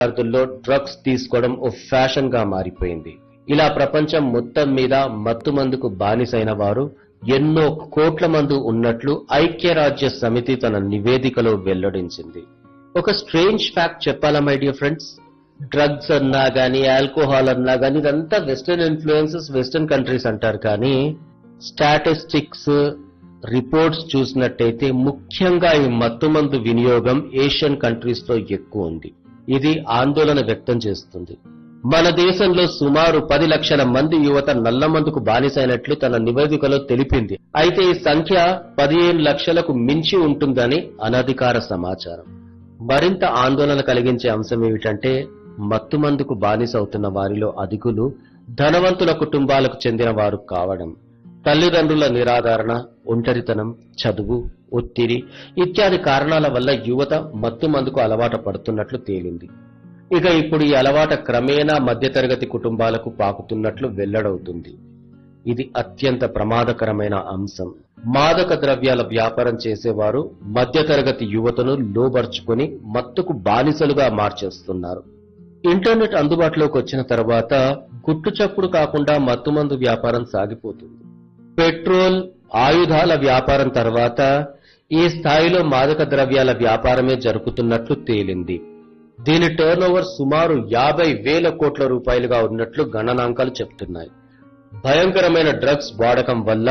విద్యార్థుల్లో డ్రగ్స్ తీసుకోవడం ఓ ఫ్యాషన్ గా మారిపోయింది ఇలా ప్రపంచం మొత్తం మీద మత్తు మందుకు బానిసైన వారు ఎన్నో కోట్ల మంది ఉన్నట్లు ఐక్యరాజ్య సమితి తన నివేదికలో వెల్లడించింది ఒక స్ట్రేంజ్ ఫ్యాక్ట్ చెప్పాలా మై డియర్ ఫ్రెండ్స్ డ్రగ్స్ అన్నా గానీ ఆల్కహాల్ అన్నా గానీ ఇదంతా వెస్టర్న్ ఇన్ఫ్లుయెన్సెస్ వెస్టర్న్ కంట్రీస్ అంటారు కానీ స్టాటిస్టిక్స్ రిపోర్ట్స్ చూసినట్టయితే ముఖ్యంగా ఈ మత్తుమందు వినియోగం ఏషియన్ కంట్రీస్ లో ఎక్కువ ఉంది ఇది ఆందోళన వ్యక్తం చేస్తుంది మన దేశంలో సుమారు పది లక్షల మంది యువత నల్లమందుకు బానిసైనట్లు తన నివేదికలో తెలిపింది అయితే ఈ సంఖ్య పదిహేను లక్షలకు మించి ఉంటుందని అనధికార సమాచారం మరింత ఆందోళన కలిగించే అంశం ఏమిటంటే మత్తుమందుకు బానిసవుతున్న వారిలో అధికులు ధనవంతుల కుటుంబాలకు చెందిన వారు కావడం తల్లిదండ్రుల నిరాదరణ ఒంటరితనం చదువు ఒత్తిడి ఇత్యాది కారణాల వల్ల యువత మత్తుమందుకు అలవాటు పడుతున్నట్లు తేలింది ఇక ఇప్పుడు ఈ అలవాట క్రమేణా మధ్యతరగతి కుటుంబాలకు పాకుతున్నట్లు వెల్లడవుతుంది ఇది అత్యంత ప్రమాదకరమైన అంశం మాదక ద్రవ్యాల వ్యాపారం చేసేవారు మధ్యతరగతి యువతను లోబర్చుకొని మత్తుకు బానిసలుగా మార్చేస్తున్నారు ఇంటర్నెట్ అందుబాటులోకి వచ్చిన తర్వాత గుట్టు చప్పుడు కాకుండా మత్తుమందు వ్యాపారం సాగిపోతుంది పెట్రోల్ ఆయుధాల వ్యాపారం తర్వాత ఈ స్థాయిలో మాదక ద్రవ్యాల వ్యాపారమే జరుగుతున్నట్లు తేలింది దీని టర్నోవర్ సుమారు యాభై వేల కోట్ల రూపాయలుగా ఉన్నట్లు గణనాంకాలు చెప్తున్నాయి భయంకరమైన డ్రగ్స్ వాడకం వల్ల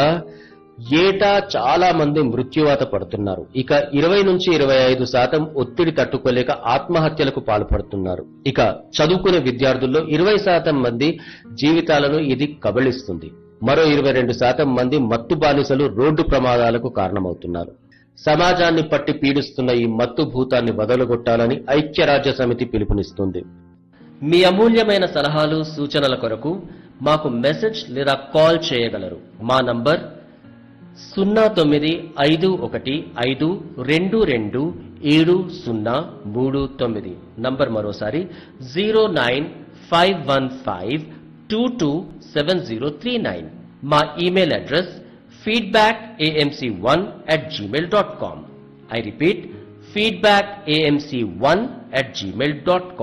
ఏటా చాలా మంది మృత్యువాత పడుతున్నారు ఇక ఇరవై నుంచి ఇరవై ఐదు శాతం ఒత్తిడి తట్టుకోలేక ఆత్మహత్యలకు పాల్పడుతున్నారు ఇక చదువుకునే విద్యార్థుల్లో ఇరవై శాతం మంది జీవితాలను ఇది కబళిస్తుంది మరో ఇరవై రెండు శాతం మంది మత్తు బానిసలు రోడ్డు ప్రమాదాలకు కారణమవుతున్నారు సమాజాన్ని పట్టి పీడిస్తున్న ఈ మత్తు భూతాన్ని వదలగొట్టాలని ఐక్యరాజ్య సమితి పిలుపునిస్తుంది మీ అమూల్యమైన సలహాలు సూచనల కొరకు మాకు మెసేజ్ లేదా కాల్ చేయగలరు మా నంబర్ సున్నా తొమ్మిది ఐదు ఒకటి ఐదు రెండు రెండు ఏడు సున్నా మూడు తొమ్మిది నంబర్ మరోసారి zero nine five one five two two seven zero three nine మా email address feedback AMC one at Gmail dot com I repeat feedback AMC one at Gmail dot com